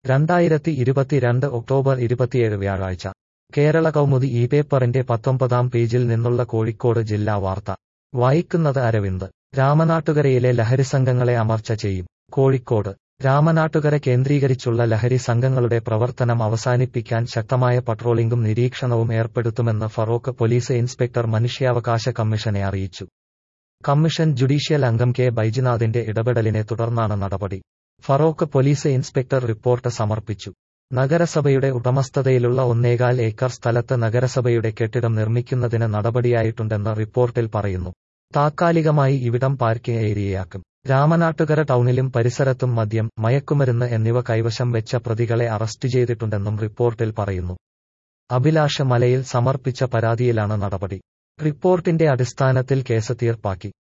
രണ്ടായിരത്തി ഇരുപത്തിരണ്ട് ഒക്ടോബർ ഇരുപത്തിയേഴ് വ്യാഴാഴ്ച കേരള കൗമുദി ഈ പേപ്പറിന്റെ പത്തൊമ്പതാം പേജിൽ നിന്നുള്ള കോഴിക്കോട് ജില്ലാ വാർത്ത വായിക്കുന്നത് അരവിന്ദ് രാമനാട്ടുകരയിലെ ലഹരി സംഘങ്ങളെ അമർച്ച ചെയ്യും കോഴിക്കോട് രാമനാട്ടുകര കേന്ദ്രീകരിച്ചുള്ള ലഹരി സംഘങ്ങളുടെ പ്രവർത്തനം അവസാനിപ്പിക്കാൻ ശക്തമായ പട്രോളിംഗും നിരീക്ഷണവും ഏർപ്പെടുത്തുമെന്ന് ഫറോക്ക് പോലീസ് ഇൻസ്പെക്ടർ മനുഷ്യാവകാശ കമ്മീഷനെ അറിയിച്ചു കമ്മീഷൻ ജുഡീഷ്യൽ അംഗം കെ ബൈജിനാഥിന്റെ ഇടപെടലിനെ തുടർന്നാണ് നടപടി ഫറോക്ക് പോലീസ് ഇൻസ്പെക്ടർ റിപ്പോർട്ട് സമർപ്പിച്ചു നഗരസഭയുടെ ഉടമസ്ഥതയിലുള്ള ഒന്നേകാൽ ഏക്കർ സ്ഥലത്ത് നഗരസഭയുടെ കെട്ടിടം നിർമ്മിക്കുന്നതിന് നടപടിയായിട്ടുണ്ടെന്ന് റിപ്പോർട്ടിൽ പറയുന്നു താത്കാലികമായി ഇവിടം പാർക്കിംഗ് ഏരിയയാക്കും രാമനാട്ടുകര ടൗണിലും പരിസരത്തും മദ്യം മയക്കുമരുന്ന് എന്നിവ കൈവശം വെച്ച പ്രതികളെ അറസ്റ്റ് ചെയ്തിട്ടുണ്ടെന്നും റിപ്പോർട്ടിൽ പറയുന്നു അഭിലാഷ് മലയിൽ സമർപ്പിച്ച പരാതിയിലാണ് നടപടി റിപ്പോർട്ടിന്റെ അടിസ്ഥാനത്തിൽ കേസ് തീർപ്പാക്കി